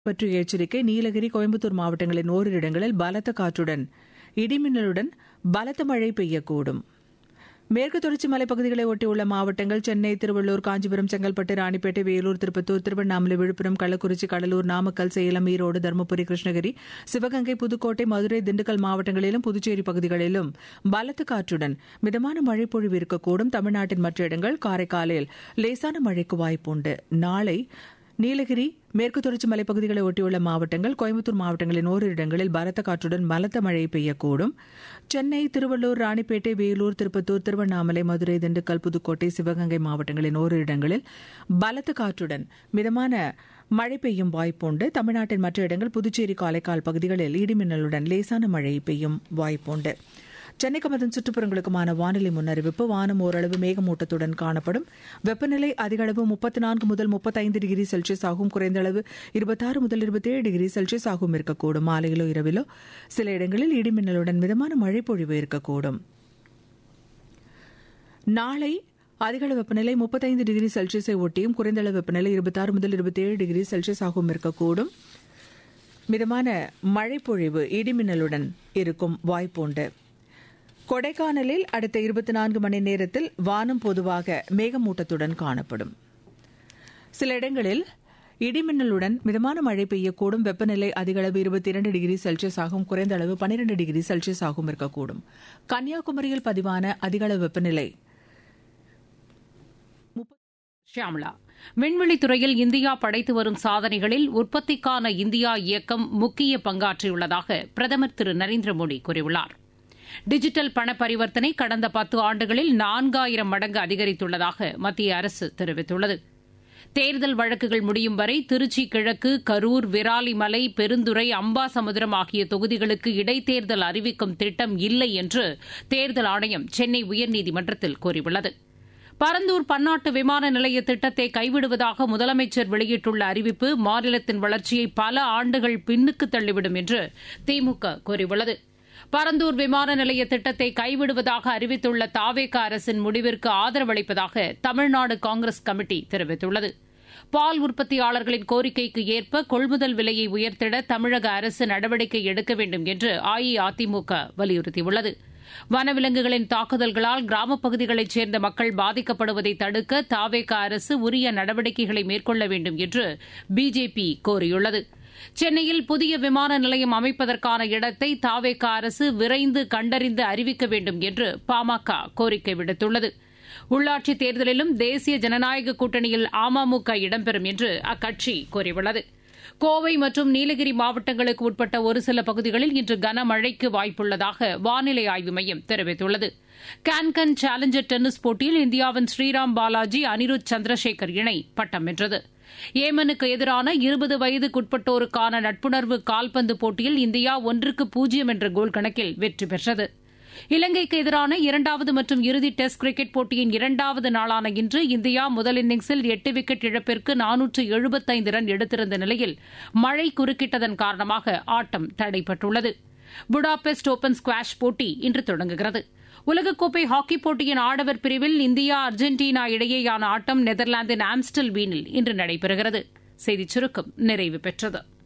பற்றிய எச்சரிக்கை நீலகிரி கோயம்புத்தூர் மாவட்டங்களின் ஓரிரு இடங்களில் பலத்த காற்றுடன் இடிமின்னலுடன் பலத்த மழை பெய்யக்கூடும் மேற்கு தொடர்ச்சி மலைப்பகுதிகளை ஒட்டியுள்ள மாவட்டங்கள் சென்னை திருவள்ளூர் காஞ்சிபுரம் செங்கல்பட்டு ராணிப்பேட்டை வேலூர் திருப்பத்தூர் திருவண்ணாமலை விழுப்புரம் கள்ளக்குறிச்சி கடலூர் நாமக்கல் சேலம் ஈரோடு தருமபுரி கிருஷ்ணகிரி சிவகங்கை புதுக்கோட்டை மதுரை திண்டுக்கல் மாவட்டங்களிலும் புதுச்சேரி பகுதிகளிலும் பலத்த காற்றுடன் மிதமான மழை பொழிவு இருக்கக்கூடும் தமிழ்நாட்டின் மற்ற இடங்கள் காரைக்காலில் லேசான மழைக்கு வாய்ப்புண்டு நாளை நீலகிரி மேற்கு தொடர்ச்சி மலைப்பகுதிகளை ஒட்டியுள்ள மாவட்டங்கள் கோயம்புத்தூர் மாவட்டங்களின் ஓரிரு இடங்களில் பலத்த காற்றுடன் பலத்த மழை பெய்யக்கூடும் சென்னை திருவள்ளூர் ராணிப்பேட்டை வேலூர் திருப்பத்தூர் திருவண்ணாமலை மதுரை திண்டுக்கல் புதுக்கோட்டை சிவகங்கை மாவட்டங்களின் ஓரிரு இடங்களில் பலத்த காற்றுடன் மிதமான மழை பெய்யும் வாய்ப்புண்டு தமிழ்நாட்டின் மற்ற இடங்கள் புதுச்சேரி காரைக்கால் பகுதிகளில் இடிமின்னலுடன் லேசான மழை பெய்யும் வாய்ப்புண்டு சென்னைக்கும் அதன் சுற்றுப்புறங்களுக்குமான வானிலை முன்னறிவிப்பு வானம் ஓரளவு மேகமூட்டத்துடன் காணப்படும் வெப்பநிலை அதிக அளவு முப்பத்தி நான்கு முதல் முப்பத்தைந்து டிகிரி செல்சியஸ் ஆகும் குறைந்த அளவு இருபத்தாறு முதல் இருபத்தேழு டிகிரி செல்சியஸ் ஆகும் இருக்கக்கூடும் மாலையிலோ இரவிலோ சில இடங்களில் இடிமின்னலுடன் மிதமான மழை பொழிவு இருக்கக்கூடும் நாளை அதிகளவு வெப்பநிலை முப்பத்தைந்து டிகிரி செல்சியஸை ஒட்டியும் குறைந்த அளவு வெப்பநிலை இருபத்தாறு முதல் இருபத்தேழு டிகிரி செல்சியஸ் ஆகவும் இருக்கக்கூடும் மிதமான மழை பொழிவு இடிமின்னலுடன் இருக்கும் வாய்ப்புண்டு கொடைக்கானலில் அடுத்த இருபத்தி நான்கு மணி நேரத்தில் வானம் பொதுவாக மேகமூட்டத்துடன் காணப்படும் சில இடங்களில் இடிமின்னலுடன் மிதமான மழை பெய்யக்கூடும் வெப்பநிலை அதிகளவு இருபத்தி இரண்டு டிகிரி செல்சியஸ் ஆகும் குறைந்த அளவு பனிரெண்டு டிகிரி செல்சியஸ் ஆகும் இருக்கக்கூடும் கன்னியாகுமரியில் பதிவான அதிகளவு வெப்பநிலை ஷியாம்லா விண்வெளித்துறையில் இந்தியா படைத்து வரும் சாதனைகளில் உற்பத்திக்கான இந்தியா இயக்கம் முக்கிய பங்காற்றியுள்ளதாக பிரதமர் திரு நரேந்திர மோடி கூறியுள்ளார் டிஜிட்டல் பண பரிவர்த்தனை கடந்த பத்து ஆண்டுகளில் நான்காயிரம் மடங்கு அதிகரித்துள்ளதாக மத்திய அரசு தெரிவித்துள்ளது தேர்தல் வழக்குகள் முடியும் வரை திருச்சி கிழக்கு கரூர் விராலிமலை பெருந்துறை அம்பாசமுத்திரம் ஆகிய தொகுதிகளுக்கு இடைத்தேர்தல் அறிவிக்கும் திட்டம் இல்லை என்று தேர்தல் ஆணையம் சென்னை உயர்நீதிமன்றத்தில் கூறியுள்ளது பரந்தூர் பன்னாட்டு விமான நிலைய திட்டத்தை கைவிடுவதாக முதலமைச்சர் வெளியிட்டுள்ள அறிவிப்பு மாநிலத்தின் வளர்ச்சியை பல ஆண்டுகள் பின்னுக்கு தள்ளிவிடும் என்று திமுக கூறியுள்ளது பரந்தூர் விமான நிலைய திட்டத்தை கைவிடுவதாக அறிவித்துள்ள தாவேக அரசின் முடிவிற்கு ஆதரவளிப்பதாக தமிழ்நாடு காங்கிரஸ் கமிட்டி தெரிவித்துள்ளது பால் உற்பத்தியாளர்களின் கோரிக்கைக்கு ஏற்ப கொள்முதல் விலையை உயர்த்திட தமிழக அரசு நடவடிக்கை எடுக்க வேண்டும் என்று அஇஅதிமுக வலியுறுத்தியுள்ளது வனவிலங்குகளின் தாக்குதல்களால் கிராமப் பகுதிகளைச் சேர்ந்த மக்கள் பாதிக்கப்படுவதை தடுக்க தாவேக அரசு உரிய நடவடிக்கைகளை மேற்கொள்ள வேண்டும் என்று பிஜேபி கோரியுள்ளது சென்னையில் புதிய விமான நிலையம் அமைப்பதற்கான இடத்தை தாவேக அரசு விரைந்து கண்டறிந்து அறிவிக்க வேண்டும் என்று பாமக கோரிக்கை விடுத்துள்ளது உள்ளாட்சித் தேர்தலிலும் தேசிய ஜனநாயக கூட்டணியில் அமமுக இடம்பெறும் என்று அக்கட்சி கூறியுள்ளது கோவை மற்றும் நீலகிரி மாவட்டங்களுக்கு உட்பட்ட ஒரு சில பகுதிகளில் இன்று கனமழைக்கு வாய்ப்புள்ளதாக வானிலை ஆய்வு மையம் தெரிவித்துள்ளது கான்கன் சேலஞ்சர் டென்னிஸ் போட்டியில் இந்தியாவின் ஸ்ரீராம் பாலாஜி அனிருத் சந்திரசேகர் இணை பட்டம் வென்றது ஏமனுக்கு எதிரான இருபது வயதுக்குட்பட்டோருக்கான நட்புணர்வு கால்பந்து போட்டியில் இந்தியா ஒன்றுக்கு பூஜ்ஜியம் என்ற கோல் கணக்கில் வெற்றி பெற்றது இலங்கைக்கு எதிரான இரண்டாவது மற்றும் இறுதி டெஸ்ட் கிரிக்கெட் போட்டியின் இரண்டாவது நாளான இன்று இந்தியா முதல் இன்னிங்ஸில் எட்டு விக்கெட் இழப்பிற்கு நானூற்று எழுபத்தைந்து ரன் எடுத்திருந்த நிலையில் மழை குறுக்கிட்டதன் காரணமாக ஆட்டம் தடைபட்டுள்ளது புடாபெஸ்ட் ஓபன் ஸ்குவாஷ் போட்டி இன்று தொடங்குகிறது உலகக்கோப்பை ஹாக்கி போட்டியின் ஆடவர் பிரிவில் இந்தியா அர்ஜென்டினா இடையேயான ஆட்டம் நெதர்லாந்தின் ஆம்ஸ்டல் வீனில் இன்று நடைபெறுகிறது செய்திச் சுருக்கம் நிறைவு பெற்றது